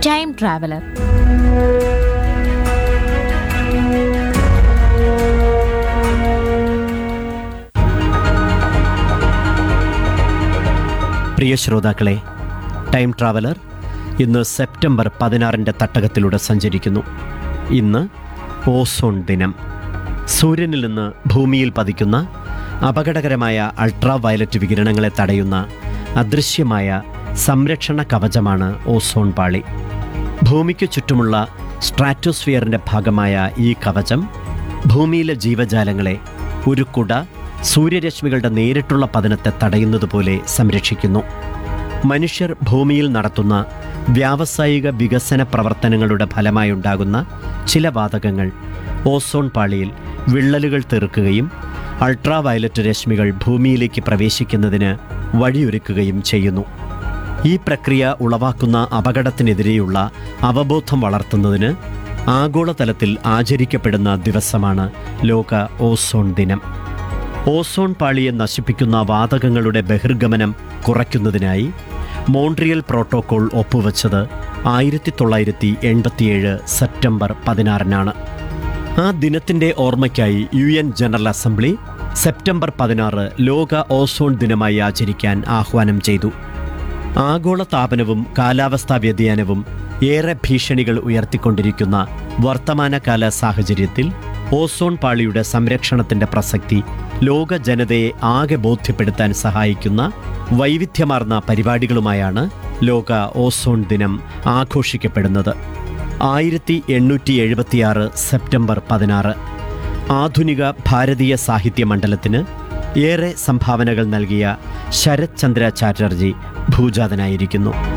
time traveller പ്രിയ ശ്രോതാക്കളെ time traveller ഇന്ന് സെപ്റ്റംബർ പതിനാറിൻ്റെ തട്ടകത്തിലൂടെ സഞ്ചരിക്കുന്നു ഇന്ന് ഓസോൺ ദിനം സൂര്യനിൽ നിന്ന് ഭൂമിയിൽ പതിക്കുന്ന അപകടകരമായ അൾട്രാ വയലറ്റ് വികിരണങ്ങളെ തടയുന്ന അദൃശ്യമായ സംരക്ഷണ കവചമാണ് ഓസോൺ പാളി ഭൂമിക്ക് ചുറ്റുമുള്ള സ്ട്രാറ്റോസ്ഫിയറിൻ്റെ ഭാഗമായ ഈ കവചം ഭൂമിയിലെ ജീവജാലങ്ങളെ ഒരു കുട സൂര്യരശ്മികളുടെ നേരിട്ടുള്ള പതനത്തെ തടയുന്നതുപോലെ സംരക്ഷിക്കുന്നു മനുഷ്യർ ഭൂമിയിൽ നടത്തുന്ന വ്യാവസായിക വികസന പ്രവർത്തനങ്ങളുടെ ഫലമായുണ്ടാകുന്ന ചില വാതകങ്ങൾ ഓസോൺ പാളിയിൽ വിള്ളലുകൾ തീർക്കുകയും അൾട്രാ വയലറ്റ് രശ്മികൾ ഭൂമിയിലേക്ക് പ്രവേശിക്കുന്നതിന് വഴിയൊരുക്കുകയും ചെയ്യുന്നു ഈ പ്രക്രിയ ഉളവാക്കുന്ന അപകടത്തിനെതിരെയുള്ള അവബോധം വളർത്തുന്നതിന് ആഗോളതലത്തിൽ ആചരിക്കപ്പെടുന്ന ദിവസമാണ് ലോക ഓസോൺ ദിനം ഓസോൺ പാളിയെ നശിപ്പിക്കുന്ന വാതകങ്ങളുടെ ബഹിർഗമനം കുറയ്ക്കുന്നതിനായി മോൺട്രിയൽ പ്രോട്ടോകോൾ ഒപ്പുവെച്ചത് ആയിരത്തി തൊള്ളായിരത്തി എൺപത്തിയേഴ് സെപ്റ്റംബർ പതിനാറിനാണ് ആ ദിനത്തിൻ്റെ ഓർമ്മയ്ക്കായി U N general assembly September പതിനാറ് ലോക ഓസോൺ ദിനമായി ആചരിക്കാൻ ആഹ്വാനം ചെയ്തു ആഗോള താപനവും കാലാവസ്ഥാ വ്യതിയാനവും ഏറെ ഭീഷണികൾ ഉയർത്തിക്കൊണ്ടിരിക്കുന്ന വർത്തമാനകാല സാഹചര്യത്തിൽ ഓസോൺ പാളിയുടെ സംരക്ഷണത്തിന്റെ പ്രസക്തി ലോക ജനതയെ ആകെ ബോധ്യപ്പെടുത്താൻ സഹായിക്കുന്ന വൈവിധ്യമാർന്ന പരിപാടികളുമായാണ് ലോക ഓസോൺ ദിനം ആഘോഷിക്കപ്പെടുന്നത് ആയിരത്തി എണ്ണൂറ്റി എഴുപത്തിയാറ് സെപ്റ്റംബർ പതിനാറ് ആധുനിക ഭാരതീയ സാഹിത്യ മണ്ഡലത്തിന് ഏറെ സംഭാവനകൾ നൽകിയ ശരത് ചന്ദ്ര ചാറ്റർജി ഭൂജാതനായിരിക്കുന്നു